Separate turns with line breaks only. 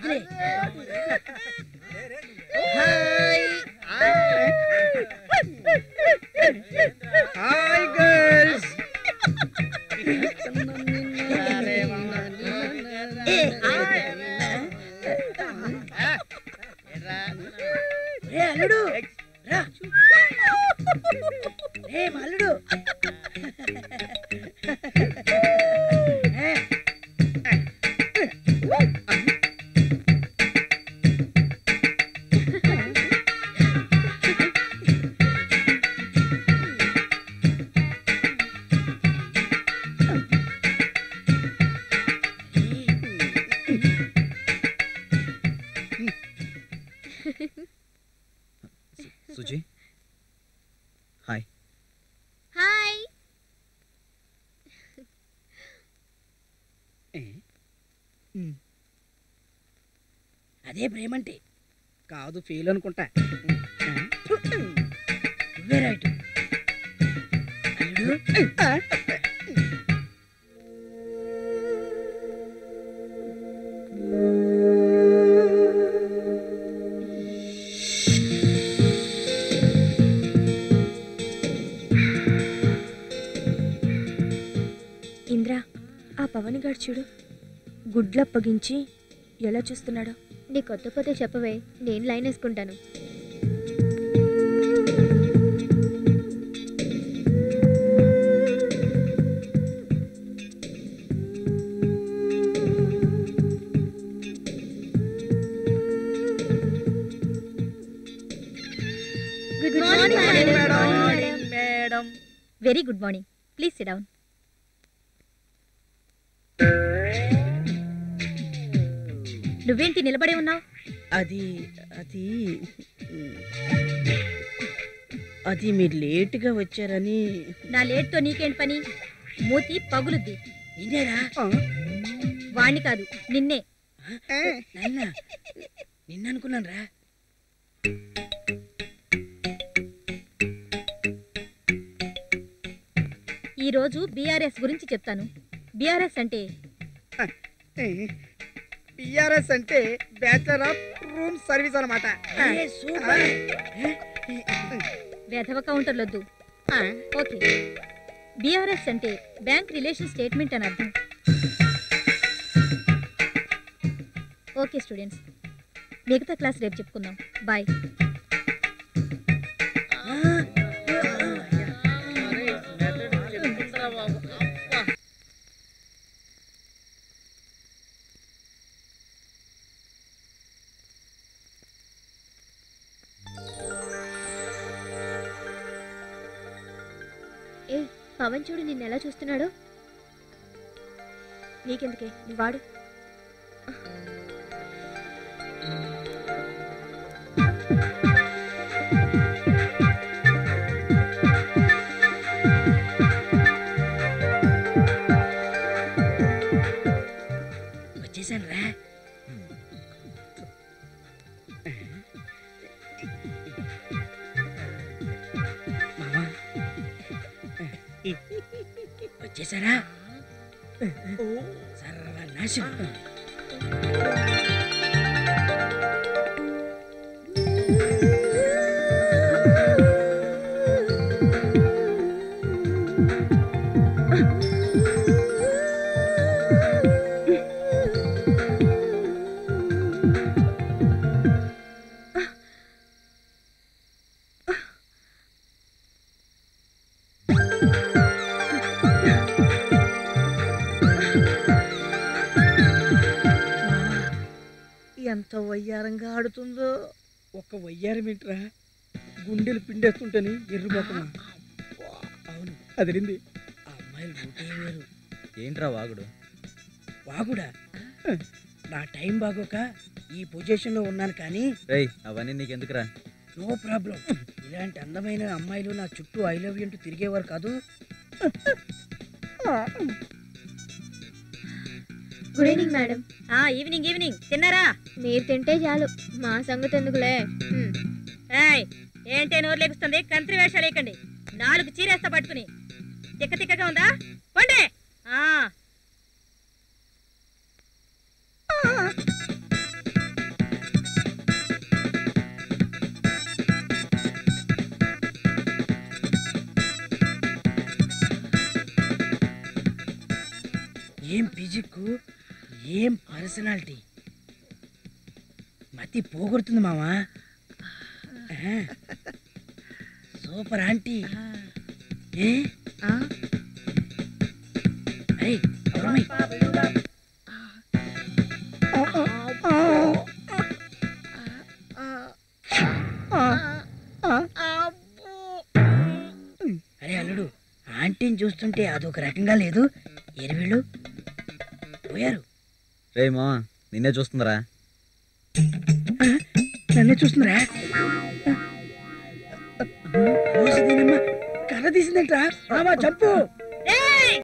వదిలే
hi girls
ఏ, రే అల్లుడు రా రే మా అల్లుడు ఏ,
సుజీ హాయ్
హాయ్
అదే ప్రేమంటే
కాదు ఫెయిల్ అనుకుంటా
నువ్వే రైట్ అల్లుడు
ఇంద్ర ఆ పవన్ గారు చూడు గుడ్లప్పగించి ఎలా చూస్తున్నాడో
నీ కొత్త పోతే చెప్పవే నేను లైన్ వేసుకుంటాను good morning madam
madam
very good morning please sit down నువ్వేంటి నిలబడే ఉన్నావు
అది అది అది మీరు లేటుగా వచ్చారని
నా లేట్తో నీకేంటి పని మూతి పగులుద్ది
నిన్నేరా
వాణ్ణి కాదు నిన్నే
నాన్న నిన్ననుకున్నాను రా
ఈ రోజు బీఆర్ఎస్ గురించి చెప్తాను బీఆర్ఎస్ అంటే
పిఆర్ఎస్ అంటే బ్యాచలర్ ఆఫ్ రూమ్ సర్వీస్ అనమాట
ఏ, సూపర్
వెధవ కౌంటర్లొద్దు ఓకే బీఆర్ఎస్ అంటే బ్యాంక్ రిలేషన్ స్టేట్మెంట్ అని అర్థం ఓకే స్టూడెంట్స్ మిగతా క్లాస్ రేపు చెప్పుకుందాం బాయ్
ఏ పవన్ చూడు నిన్ను ఎలా చూస్తున్నాడో
నీకెందుకే నువ్వు వాడు
వచ్చేసాను రా మావా వచ్చేసారా సర్వనాశనం ఎంత వయ్యారంగా ఆడుతుందో
ఒక వయ్యారం ఏంట్రా గుండెలు పిండేస్తుంటేని ఎర్రిపోతున్నా
అవును
అదిరింది
ఆ అమ్మాయిలు ఊటే వేరు
ఏంట్రా వాగుడు
వాగుడా నా టైం బాగోక ఈ పొజిషన్లో ఉన్నాను కానీ
రేయ్ అవన్నీ నీకెందుకురా
నో ప్రాబ్లం ఇలాంటి అందమైన అమ్మాయిలు నా చుట్టూ ఐ లవ్ యూ అంటూ తిరిగేవారు కాదు
గుడ్ ఈవినింగ్ మేడం
ఆ ఈవినింగ్ ఈవినింగ్ తిన్నారా
మీరు తింటే చాలు మా సంగతి ఎందుకులే హ్మ్.
ఏయ్ ఏంటే నోరు లేపుస్తుంది కంత్రి వేషాలు వేయకండి నాలుగు చీరేస్తా పట్టుకుని తిక్క తిక్కగా ఉందా పండే ఆ
ఏం ఫిజిక్ ఏం పర్సనాలిటీ మతి పోగొడుతుంది మావా ఆహా. సూపర్ ఆంటీ ఏ అరే ఎవరమ్మాయి? అరే అల్లుడు ఆంటీని చూస్తుంటే అదొక రకంగా లేదు ఎరివిళ్ళు పోయారు
రే మా నిన్నే చూస్తుందిరా
నన్నే చూస్తున్నారా ఓసిదేనమ్మా కర్ర తీసిందంట్రా మామా చంపు
ఏయ్!